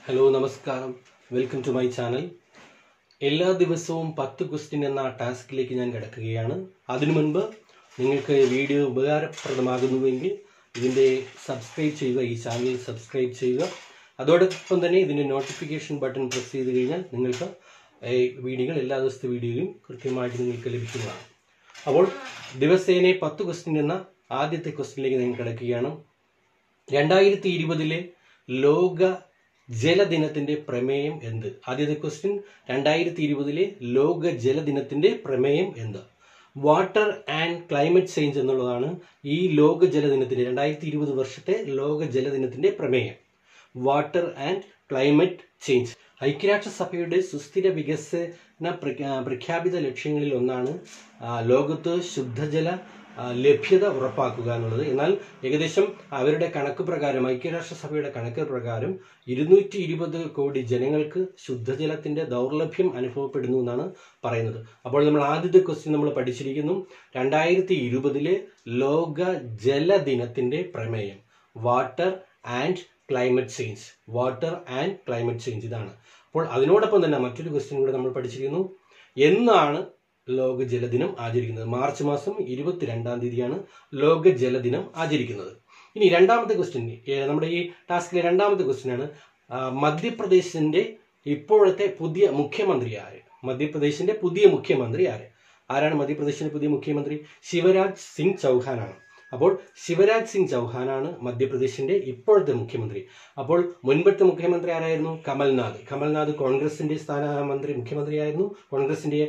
hello നമസ്കാരം welcome to my channel എല്ലാ ദിവസവും പത്ത് ക്വസ്റ്റ്യൻ എന്ന ടാസ്കിലേക്ക് ഞാൻ കിടക്കുകയാണ് അതിനു മുൻപ് നിങ്ങൾക്ക് വീഡിയോ ഉപകാരപ്രദമാകുന്നുവെങ്കിൽ ഇതിൻ്റെ സബ്സ്ക്രൈബ് ചെയ്യുക ഈ ചാനൽ സബ്സ്ക്രൈബ് ചെയ്യുക അതോടൊപ്പം തന്നെ ഇതിൻ്റെ നോട്ടിഫിക്കേഷൻ ബട്ടൺ പ്രസ് ചെയ്ത് കഴിഞ്ഞാൽ നിങ്ങൾക്ക് ഈ വീഡിയോകൾ എല്ലാ ദിവസത്തെ വീഡിയോയും കൃത്യമായിട്ട് നിങ്ങൾക്ക് ലഭിക്കുന്നതാണ് അപ്പോൾ ദിവസേന പത്ത് ക്വസ്റ്റ്യൻ എന്ന ആദ്യത്തെ ക്വസ്റ്റ്യനിലേക്ക് നിങ്ങൾ കിടക്കുകയാണ് രണ്ടായിരത്തി ഇരുപതിലെ ലോക ജലദിനത്തിന്റെ പ്രമേയം എന്ത് ആദ്യത്തെ ക്വസ്റ്റ്യൻ രണ്ടായിരത്തി ഇരുപതിലെ ലോക ജലദിനത്തിന്റെ പ്രമേയം എന്ത് വാട്ടർ ആൻഡ് ക്ലൈമറ്റ് ചേഞ്ച് എന്നുള്ളതാണ് ഈ ലോക ജലദിനത്തിന്റെ രണ്ടായിരത്തി ഇരുപത് വർഷത്തെ ലോക ജലദിനത്തിന്റെ പ്രമേയം വാട്ടർ ആൻഡ് ക്ലൈമറ്റ് ചേഞ്ച് ഐക്യരാഷ്ട്രസഭയുടെ സുസ്ഥിര വികസന പ്രഖ്യാ- പ്രഖ്യാപിത ലക്ഷ്യങ്ങളിൽ ഒന്നാണ് ആ, ലോകത്ത് ശുദ്ധജല ആ, ലഭ്യത ഉറപ്പാക്കുക എന്നുള്ളത് എന്നാൽ ഏകദേശം അവരുടെ കണക്ക് പ്രകാരം ഐക്യരാഷ്ട്രസഭയുടെ കണക്ക് പ്രകാരം ഇരുന്നൂറ്റി ഇരുപത് കോടി ജനങ്ങൾക്ക് ശുദ്ധജലത്തിന്റെ ദൗർലഭ്യം അനുഭവപ്പെടുന്നു എന്നാണ് പറയുന്നത് അപ്പോൾ നമ്മൾ ആദ്യത്തെ ക്വസ്റ്റ്യൻ നമ്മൾ പഠിച്ചിരിക്കുന്നു രണ്ടായിരത്തി ഇരുപതിലെ ലോക ജലദിനത്തിന്റെ പ്രമേയം water and climate change water and climate change ഇതാണ് അപ്പോൾ അതിനോടൊപ്പം തന്നെ മറ്റൊരു ക്വസ്റ്റ്യൻ കൂടെ നമ്മൾ പഠിച്ചിരിക്കുന്നു എന്നാണ് ലോക ജലദിനം ആചരിക്കുന്നത് മാർച്ച് മാസം ഇരുപത്തിരണ്ടാം തീയതിയാണ് ലോക ജലദിനം ആചരിക്കുന്നത് ഇനി രണ്ടാമത്തെ ക്വസ്റ്റ്യൻ നമ്മുടെ ഈ ടാസ്കിലെ രണ്ടാമത്തെ ക്വസ്റ്റ്യൻ ആണ് ആ, മധ്യപ്രദേശിന്റെ ഇപ്പോഴത്തെ പുതിയ മുഖ്യമന്ത്രി ആര് മധ്യപ്രദേശിന്റെ പുതിയ മുഖ്യമന്ത്രി ആര് ആരാണ് മധ്യപ്രദേശിന്റെ പുതിയ മുഖ്യമന്ത്രി ശിവരാജ് സിംഗ് ചൗഹാനാണ് അപ്പോൾ ശിവരാജ് സിംഗ് ചൗഹാനാണ് മധ്യപ്രദേശിന്റെ ഇപ്പോഴത്തെ മുഖ്യമന്ത്രി അപ്പോൾ മുൻപത്തെ മുഖ്യമന്ത്രി ആരായിരുന്നു കമൽനാഥ് കമൽനാഥ് കോൺഗ്രസിന്റെ സ്ഥാനമന്ത്രി മുഖ്യമന്ത്രിയായിരുന്നു കോൺഗ്രസിന്റെ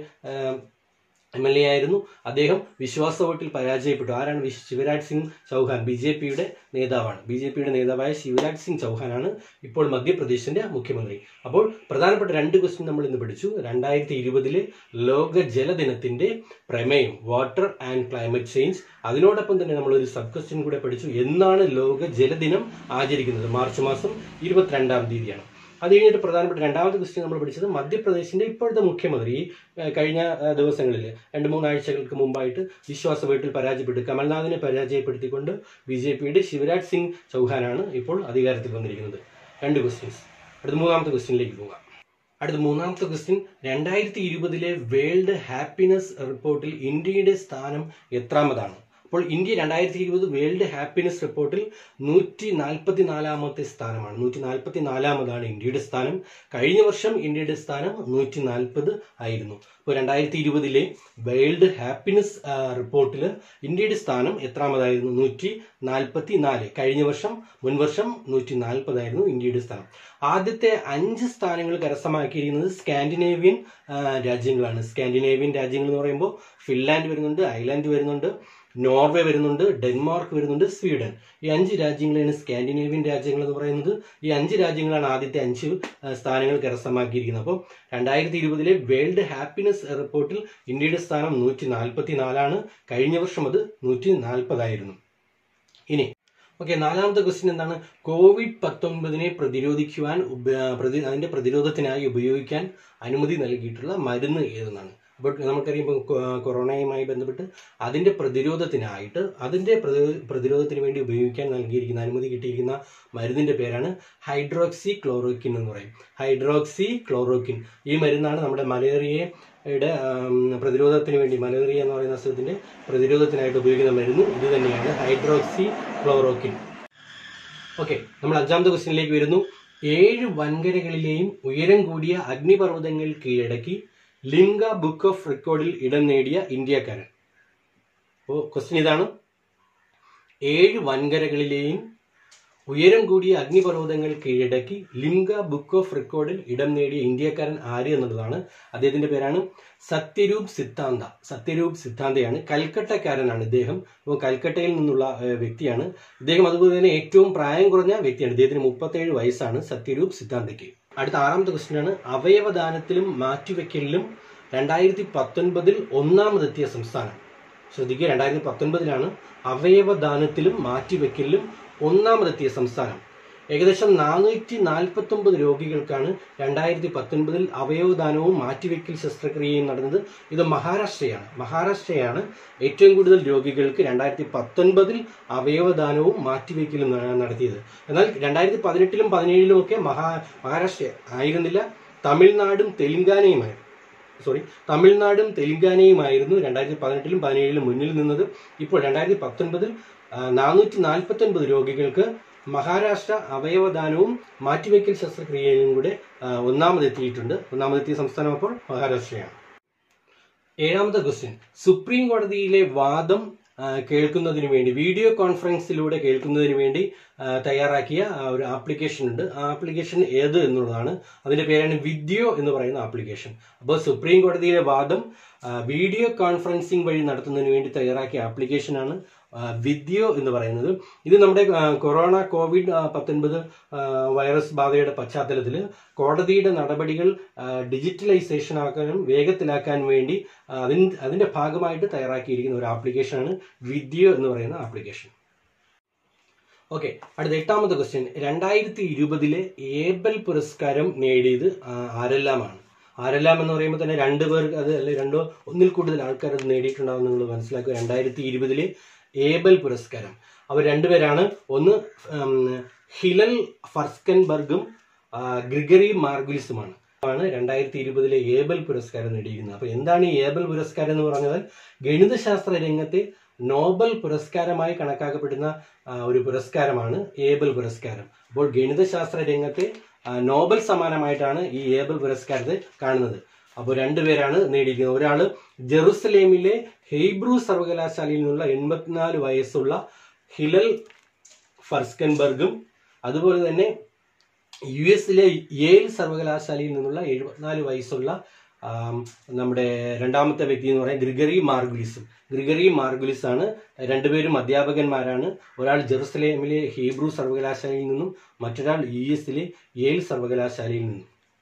എം എൽ എ ആയിരുന്നു അദ്ദേഹം വിശ്വാസ വോട്ടിൽ പരാജയപ്പെട്ടു ആരാണ് വിശ്- ശിവരാജ് സിംഗ് ചൗഹാൻ ബി ജെ പിയുടെ നേതാവാണ് ബി ജെ പിയുടെ നേതാവായ ശിവരാജ് സിംഗ് ചൗഹാനാണ് ഇപ്പോൾ മധ്യപ്രദേശിന്റെ മുഖ്യമന്ത്രി അപ്പോൾ പ്രധാനപ്പെട്ട രണ്ട് ക്വസ്റ്റ്യൻ നമ്മൾ ഇന്ന് പഠിച്ചു രണ്ടായിരത്തി ഇരുപതിലെ ലോക ജലദിനത്തിന്റെ പ്രമേയം വാട്ടർ ആൻഡ് ക്ലൈമറ്റ് ചേഞ്ച് അതിനോടൊപ്പം തന്നെ നമ്മൾ ഒരു സബ് ക്വസ്റ്റ്യൻ കൂടെ പഠിച്ചു എന്നാണ് ലോക ജലദിനം ആചരിക്കുന്നത് മാർച്ച് മാസം ഇരുപത്തിരണ്ടാം തീയതിയാണ് അത് കഴിഞ്ഞിട്ട് പ്രധാനപ്പെട്ട രണ്ടാമത്തെ ക്വസ്റ്റ്യൻ നമ്മൾ പഠിച്ചത് മധ്യപ്രദേശിന്റെ ഇപ്പോഴത്തെ മുഖ്യമന്ത്രി ഈ, ഏഹ്, കഴിഞ്ഞ ഏഹ്, ദിവസങ്ങളിൽ രണ്ട് മൂന്നാഴ്ചകൾക്ക് മുമ്പായിട്ട് വിശ്വാസ വോട്ടിൽ പരാജയപ്പെട്ടു കമൽനാഥിനെ പരാജയപ്പെടുത്തിക്കൊണ്ട് ബി ജെ പിയുടെ ശിവരാജ് സിംഗ് ചൗഹാനാണ് ഇപ്പോൾ അധികാരത്തിൽ വന്നിരിക്കുന്നത് രണ്ട് ക്വസ്റ്റ്യൻസ് അടുത്ത മൂന്നാമത്തെ ക്വസ്റ്റ്യനിലേക്ക് പോകാം അടുത്ത മൂന്നാമത്തെ ക്വസ്റ്റ്യൻ രണ്ടായിരത്തി ഇരുപതിലെ വേൾഡ് ഹാപ്പിനെസ് റിപ്പോർട്ടിൽ ഇന്ത്യയുടെ സ്ഥാനം എത്രാമതാണ് അപ്പോൾ ഇന്ത്യ രണ്ടായിരത്തി ഇരുപത് വേൾഡ് ഹാപ്പിനെസ് റിപ്പോർട്ടിൽ നൂറ്റി നാൽപ്പത്തി നാലാമത്തെ സ്ഥാനമാണ് നൂറ്റി നാൽപ്പത്തി നാലാമതാണ് ഇന്ത്യയുടെ സ്ഥാനം കഴിഞ്ഞ വർഷം ഇന്ത്യയുടെ സ്ഥാനം നൂറ്റി നാൽപ്പത് ആയിരുന്നു അപ്പോൾ രണ്ടായിരത്തി ഇരുപതിലെ വേൾഡ് ഹാപ്പിനെസ് റിപ്പോർട്ടിൽ ഇന്ത്യയുടെ സ്ഥാനം എത്രാമതായിരുന്നു നൂറ്റി നാൽപ്പത്തി നാല് കഴിഞ്ഞ വർഷം മുൻവർഷം നൂറ്റി നാൽപ്പതായിരുന്നു ഇന്ത്യയുടെ സ്ഥാനം ആദ്യത്തെ അഞ്ച് സ്ഥാനങ്ങൾ കരസ്ഥമാക്കിയിരിക്കുന്നത് സ്കാൻഡിനേവിയൻ ആ, രാജ്യങ്ങളാണ് സ്കാൻഡിനേവിയൻ രാജ്യങ്ങൾ എന്ന് പറയുമ്പോൾ ഫിൻലാൻഡ് വരുന്നുണ്ട് ഐലാൻഡ് വരുന്നുണ്ട് നോർവേ വരുന്നുണ്ട് ഡെൻമാർക്ക് വരുന്നുണ്ട് സ്വീഡൻ ഈ അഞ്ച് രാജ്യങ്ങളാണ് സ്കാൻഡിനേവിയൻ രാജ്യങ്ങൾ എന്ന് പറയുന്നത് ഈ അഞ്ച് രാജ്യങ്ങളാണ് ആദ്യത്തെ അഞ്ച് ആ, സ്ഥാനങ്ങൾ കരസ്ഥമാക്കിയിരിക്കുന്നത് അപ്പോൾ രണ്ടായിരത്തി ഇരുപതിലെ വേൾഡ് ഹാപ്പിനെസ് റിപ്പോർട്ടിൽ ഇന്ത്യയുടെ സ്ഥാനം നൂറ്റി നാൽപ്പത്തി നാലാണ് കഴിഞ്ഞ വർഷം അത് നൂറ്റി നാൽപ്പതായിരുന്നു ഇനി ഓക്കെ നാലാമത്തെ ക്വസ്റ്റ്യൻ എന്താണ് കോവിഡ് പത്തൊൻപതിനെ പ്രതിരോധിക്കുവാൻ ഉപ- പ്രതി അതിന്റെ പ്രതിരോധത്തിനായി ഉപയോഗിക്കാൻ അനുമതി നൽകിയിട്ടുള്ള മരുന്ന് ഏതെന്നാണ് അപ്പോൾ നമുക്കറിയാം ഇപ്പോൾ കൊ- കൊറോണയുമായി ബന്ധപ്പെട്ട് അതിന്റെ പ്രതിരോധത്തിനായിട്ട് അതിന്റെ പ്രതി- പ്രതിരോധത്തിന് വേണ്ടി ഉപയോഗിക്കാൻ നൽകിയിരിക്കുന്ന അനുമതി കിട്ടിയിരിക്കുന്ന മരുന്നിന്റെ പേരാണ് ഹൈഡ്രോക്സി ക്ലോറോക്കിൻ എന്ന് പറയും ഹൈഡ്രോക്സി ക്ലോറോക്കിൻ ഈ മരുന്നാണ് നമ്മുടെ മലേറിയയുടെ ആം, പ്രതിരോധത്തിന് വേണ്ടി മലേറിയ എന്ന് പറയുന്ന അസുഖത്തിന്റെ പ്രതിരോധത്തിനായിട്ട് ഉപയോഗിക്കുന്ന മരുന്ന് ഇത് തന്നെയാണ് ഹൈഡ്രോക്സി ക്ലോറോക്കിൻ ഓക്കെ നമ്മൾ അഞ്ചാമത്തെ ക്വസ്റ്റ്യനിലേക്ക് വരുന്നു ഏഴ് വൻകരകളിലെയും ഉയരം കൂടിയ അഗ്നിപർവ്വതങ്ങൾ കീഴടക്കി ലിംഗ ബുക്ക് ഓഫ് റെക്കോർഡിൽ ഇടം നേടിയ ഇന്ത്യക്കാരൻ അപ്പോൾ ക്വസ്റ്റ്യൻ ഇതാണ് ഏഴ് വൻകരകളിലെയും ഉയരം കൂടിയ അഗ്നിപർവ്വതങ്ങൾ കീഴടക്കി ലിംഗ ബുക്ക് ഓഫ് റെക്കോർഡിൽ ഇടം നേടിയ ഇന്ത്യക്കാരൻ ആര് എന്നുള്ളതാണ് അദ്ദേഹത്തിന്റെ പേരാണ് സത്യരൂപ് സിദ്ധാന്ത സത്യരൂപ് സിദ്ധാന്തയാണ് കൽക്കട്ടക്കാരനാണ് ഇദ്ദേഹം അപ്പോൾ കൽക്കട്ടയിൽ നിന്നുള്ള ഏഹ്, വ്യക്തിയാണ് ഇദ്ദേഹം അതുപോലെ തന്നെ ഏറ്റവും പ്രായം കുറഞ്ഞ വ്യക്തിയാണ് ഇദ്ദേഹത്തിന് മുപ്പത്തേഴ് വയസ്സാണ് സത്യരൂപ് സിദ്ധാന്തയ്ക്ക് അടുത്ത ആറാമത്തെ ക്വസ്റ്റ്യൻ ആണ് അവയവദാനത്തിലും മാറ്റിവെക്കലിലും രണ്ടായിരത്തി പത്തൊൻപതിൽ ഒന്നാമതെത്തിയ സംസ്ഥാനം ശ്രദ്ധിക്കുക രണ്ടായിരത്തി പത്തൊൻപതിലാണ് അവയവദാനത്തിലും മാറ്റിവെക്കലിലും ഒന്നാമതെത്തിയ സംസ്ഥാനം ഏകദേശം നാനൂറ്റി നാൽപ്പത്തി ഒമ്പത് രോഗികൾക്കാണ് രണ്ടായിരത്തി പത്തൊൻപതിൽ അവയവദാനവും മാറ്റിവെക്കൽ ശസ്ത്രക്രിയയും നടന്നത് ഇത് മഹാരാഷ്ട്രയാണ് മഹാരാഷ്ട്രയാണ് ഏറ്റവും കൂടുതൽ രോഗികൾക്ക് രണ്ടായിരത്തി പത്തൊൻപതിൽ അവയവദാനവും മാറ്റിവെക്കലും ന- നടത്തിയത് എന്നാൽ രണ്ടായിരത്തി പതിനെട്ടിലും പതിനേഴിലും ഒക്കെ മഹാ മഹാരാഷ്ട്ര ആയിരുന്നില്ല തമിഴ്നാടും തെലുങ്കാനയുമായിരുന്നു സോറി തമിഴ്നാടും തെലുങ്കാനയുമായിരുന്നു രണ്ടായിരത്തി പതിനെട്ടിലും പതിനേഴിലും മുന്നിൽ നിന്നത് ഇപ്പോൾ രണ്ടായിരത്തി പത്തൊൻപതിൽ നാനൂറ്റി നാൽപ്പത്തി ഒൻപത് രോഗികൾക്ക് മഹാരാഷ്ട്ര അവയവദാനവും മാറ്റിവെക്കൽ ശസ്ത്രക്രിയയിലും കൂടെ ആ, ഒന്നാമതെത്തിയിട്ടുണ്ട് ഒന്നാമതെത്തിയ സംസ്ഥാനം അപ്പോൾ മഹാരാഷ്ട്രയാണ് ഏഴാമത്തെ ക്വസ്റ്റ്യൻ സുപ്രീം കോടതിയിലെ വാദം ആ, കേൾക്കുന്നതിന് വേണ്ടി വീഡിയോ കോൺഫറൻസിലൂടെ കേൾക്കുന്നതിന് വേണ്ടി ആ, തയ്യാറാക്കിയ ആ ഒരു ആപ്ലിക്കേഷൻ ഉണ്ട് ആ ആപ്ലിക്കേഷൻ ഏത് എന്നുള്ളതാണ് അതിന്റെ പേരാണ് വിദ്യോ എന്ന് പറയുന്ന ആപ്ലിക്കേഷൻ അപ്പോൾ സുപ്രീം കോടതിയിലെ വാദം ആ, വീഡിയോ കോൺഫറൻസിംഗ് വഴി നടത്തുന്നതിന് വേണ്ടി തയ്യാറാക്കിയ ആപ്ലിക്കേഷനാണ് ആ, വിദ്യോ എന്ന് പറയുന്നത് ഇത് നമ്മുടെ ആ, കൊറോണ കോവിഡ് ആ, പത്തൊൻപത് ആ, വൈറസ് ബാധയുടെ പശ്ചാത്തലത്തിൽ കോടതിയുടെ നടപടികൾ ആ, ഡിജിറ്റലൈസേഷൻ ആക്കാനും വേഗത്തിലാക്കാൻ വേണ്ടി ആ, അതിൻ അതിന്റെ ഭാഗമായിട്ട് തയ്യാറാക്കിയിരിക്കുന്ന ഒരു ആപ്ലിക്കേഷനാണ് വിദ്യോ എന്ന് പറയുന്ന ആപ്ലിക്കേഷൻ ഓക്കെ അടുത്ത എട്ടാമത്തെ ക്വസ്റ്റ്യൻ രണ്ടായിരത്തി ഇരുപതിലെ ഏബൽ പുരസ്കാരം നേടിയത് ആ, ആരെല്ലാമാണ് ആരെല്ലാം എന്ന് പറയുമ്പോൾ തന്നെ രണ്ട് പേർ അത് അല്ലെ രണ്ടോ ഒന്നിൽ കൂടുതൽ ആൾക്കാർ അത് നേടിയിട്ടുണ്ടാവും നിങ്ങൾ മനസ്സിലാക്കുക രണ്ടായിരത്തി ഇരുപതിലെ ഏബൽ പുരസ്കാരം അവർ രണ്ടുപേരാണ് ഒന്ന് ഉം, ഹിലൽ ഫർസ്കൻബർഗും ആ, ഗ്രിഗറി മാർഗുലിസുമാണ് ആണ് രണ്ടായിരത്തി ഇരുപതിലെ ഏബൽ പുരസ്കാരം നേടിയിരിക്കുന്നത് അപ്പൊ എന്താണ് ഈ ഏബൽ പുരസ്കാരം എന്ന് പറഞ്ഞാൽ ഗണിതശാസ്ത്ര രംഗത്തെ നോബൽ പുരസ്കാരമായി കണക്കാക്കപ്പെടുന്ന ആ, ഒരു പുരസ്കാരമാണ് ഏബൽ പുരസ്കാരം അപ്പോൾ ഗണിതശാസ്ത്ര രംഗത്തെ ആ, നോബൽ സമാനമായിട്ടാണ് ഈ ഏബൽ പുരസ്കാരത്തെ കാണുന്നത് അപ്പോൾ രണ്ടുപേരാണ് നേടിയിരിക്കുന്നത് ഒരാള് ജെറുസലേമിലെ ഹെയ്ബ്രു സർവകലാശാലയിൽ നിന്നുള്ള എൺപത്തിനാല് വയസ്സുള്ള ഹിലൽ ഫർസ്കൻബർഗും അതുപോലെ തന്നെ യു എസിലെ യേൽ സർവകലാശാലയിൽ നിന്നുള്ള എഴുപത്തിനാല് വയസ്സുള്ള ആം, നമ്മുടെ രണ്ടാമത്തെ വ്യക്തി എന്ന് പറയുന്നത് ഗ്രിഗറി മാർഗുലിസും ഗ്രിഗറി മാർഗുലിസ് ആണ് രണ്ടുപേരും അധ്യാപകന്മാരാണ് ഒരാൾ ജെറുസലേമിലെ ഹീബ്രു സർവകലാശാലയിൽ നിന്നും മറ്റൊരാൾ യു എസിലെ യേൽ സർവകലാശാലയിൽ നിന്നും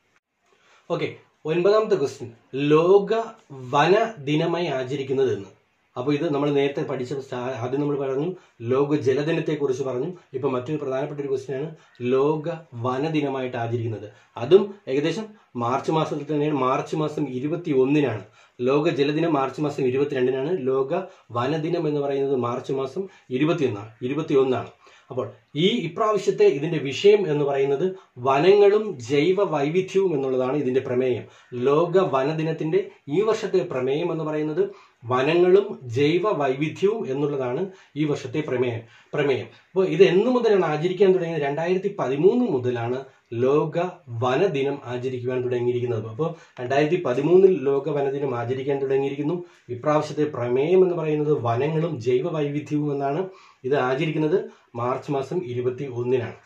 ഓക്കെ ഒൻപതാമത്തെ ക്വസ്റ്റ്യൻ ലോക വന ദിനമായി ആചരിക്കുന്നത് എന്ന് അപ്പോൾ ഇത് നമ്മൾ നേരത്തെ പഠിച്ച സ്റ്റാ- ആദ്യം നമ്മൾ പറഞ്ഞു ലോക ജലദിനത്തെ കുറിച്ച് പറഞ്ഞു ഇപ്പൊ മറ്റൊരു പ്രധാനപ്പെട്ട ഒരു ക്വസ്റ്റ്യൻ ആണ് ലോക വനദിനമായിട്ട് ആചരിക്കുന്നത് അതും ഏകദേശം മാർച്ച് മാസത്തിൽ തന്നെയാണ് മാർച്ച് മാസം ഇരുപത്തി ഒന്നിനാണ് ലോക ജലദിനം മാർച്ച് മാസം ഇരുപത്തിരണ്ടിനാണ് ലോക വനദിനം എന്ന് പറയുന്നത് മാർച്ച് മാസം ഇരുപത്തിയൊന്നാണ് ഇരുപത്തിയൊന്നാണ് അപ്പോൾ ഈ ഇപ്രാവശ്യത്തെ ഇതിന്റെ വിഷയം എന്ന് പറയുന്നത് വനങ്ങളും ജൈവ വൈവിധ്യവും എന്നുള്ളതാണ് ഇതിന്റെ പ്രമേയം ലോക വനദിനത്തിന്റെ ഈ വർഷത്തെ പ്രമേയം എന്ന് പറയുന്നത് വനങ്ങളും ജൈവ വൈവിധ്യവും എന്നുള്ളതാണ് ഈ വർഷത്തെ പ്രമേയം പ്രമേയം അപ്പോൾ ഇത് എന്നു മുതലാണ് ആചരിക്കാൻ തുടങ്ങിയത് രണ്ടായിരത്തി പതിമൂന്ന് മുതലാണ് ലോക വനദിനം ആചരിക്കുവാൻ തുടങ്ങിയിരിക്കുന്നത് അപ്പോൾ രണ്ടായിരത്തി പതിമൂന്നിൽ ലോക വനദിനം ആചരിക്കാൻ തുടങ്ങിയിരിക്കുന്നു ഇപ്രാവശ്യത്തെ പ്രമേയം എന്ന് പറയുന്നത് വനങ്ങളും ജൈവ വൈവിധ്യവും എന്നാണ് ഇത് ആചരിക്കുന്നത് മാർച്ച് മാസം ഇരുപത്തി ഒന്നിനാണ്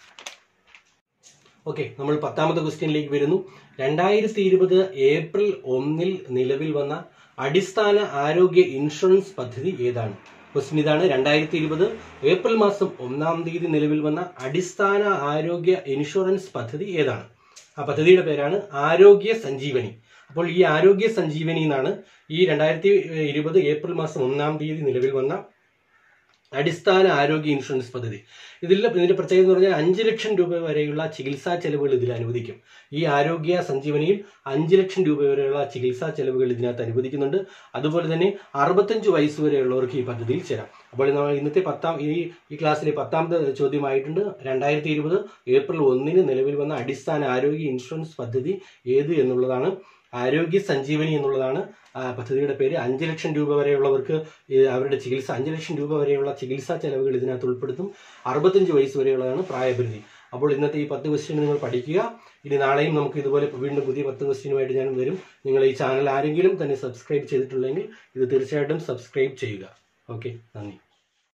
ഓക്കെ നമ്മൾ പത്താമത്തെ ക്വസ്റ്റ്യനിലേക്ക് വരുന്നു രണ്ടായിരത്തി ഇരുപത് ഏപ്രിൽ ഒന്നിൽ നിലവിൽ വന്ന അടിസ്ഥാന ആരോഗ്യ ഇൻഷുറൻസ് പദ്ധതി ഏതാണ് ക്വസ്റ്റ്യൻ ഇതാണ് രണ്ടായിരത്തി ഇരുപത് ഏപ്രിൽ മാസം ഒന്നാം തീയതി നിലവിൽ വന്ന അടിസ്ഥാന ആരോഗ്യ ഇൻഷുറൻസ് പദ്ധതി ഏതാണ് ആ പദ്ധതിയുടെ പേരാണ് ആരോഗ്യ സഞ്ജീവനി അപ്പോൾ ഈ ആരോഗ്യ സഞ്ജീവനി എന്നാണ് ഈ രണ്ടായിരത്തി ഇരുപത് ഏപ്രിൽ മാസം ഒന്നാം തീയതി നിലവിൽ വന്ന അടിസ്ഥാന ആരോഗ്യ ഇൻഷുറൻസ് പദ്ധതി ഇതിൽ ഇതിന്റെ പ്രത്യേകത എന്ന് പറഞ്ഞാൽ അഞ്ച് ലക്ഷം രൂപ വരെയുള്ള ചികിത്സാ ചെലവുകൾ ഇതിൽ അനുവദിക്കും ഈ ആരോഗ്യ സഞ്ജീവനിയിൽ അഞ്ച് ലക്ഷം രൂപ വരെയുള്ള ചികിത്സാ ചെലവുകൾ ഇതിനകത്ത് അനുവദിക്കുന്നുണ്ട് അതുപോലെ തന്നെ അറുപത്തഞ്ച് വയസ്സ് വരെയുള്ളവർക്ക് ഈ പദ്ധതിയിൽ ചേരാം അപ്പോൾ നമ്മൾ ഇന്നത്തെ പത്താം ഈ ഈ ക്ലാസ്സിലെ പത്താമത്തെ ചോദ്യമായിട്ടുണ്ട് രണ്ടായിരത്തി ഇരുപത് ഏപ്രിൽ ഒന്നിന് നിലവിൽ വന്ന അടിസ്ഥാന ആരോഗ്യ ഇൻഷുറൻസ് പദ്ധതി ഏത് എന്നുള്ളതാണ് ആരോഗ്യ സഞ്ജീവനി എന്നുള്ളതാണ് ആ, പദ്ധതിയുടെ പേര് അഞ്ച് ലക്ഷം രൂപ വരെയുള്ളവർക്ക് ഈ അവരുടെ ചികിത്സ അഞ്ച് ലക്ഷം രൂപ വരെയുള്ള ചികിത്സാ ചെലവുകൾ ഇതിനകത്ത് ഉൾപ്പെടുത്തും അറുപത്തഞ്ച് വയസ്സ് വരെയുള്ളതാണ് പ്രായപരിധി അപ്പോൾ ഇന്നത്തെ ഈ പത്ത് ക്വസ്റ്റ്യൻ നിങ്ങൾ പഠിക്കുക ഇനി നാളെയും നമുക്ക് ഇതുപോലെ വീണ്ടും പുതിയ പത്ത് ക്വസ്റ്റ്യനുമായിട്ട് ഞാൻ വരും നിങ്ങൾ ഈ ചാനൽ ആരെങ്കിലും തന്നെ സബ്സ്ക്രൈബ് ചെയ്തിട്ടുണ്ടെങ്കിൽ ഇത് തീർച്ചയായിട്ടും സബ്സ്ക്രൈബ് ചെയ്യുക ഓക്കെ നന്ദി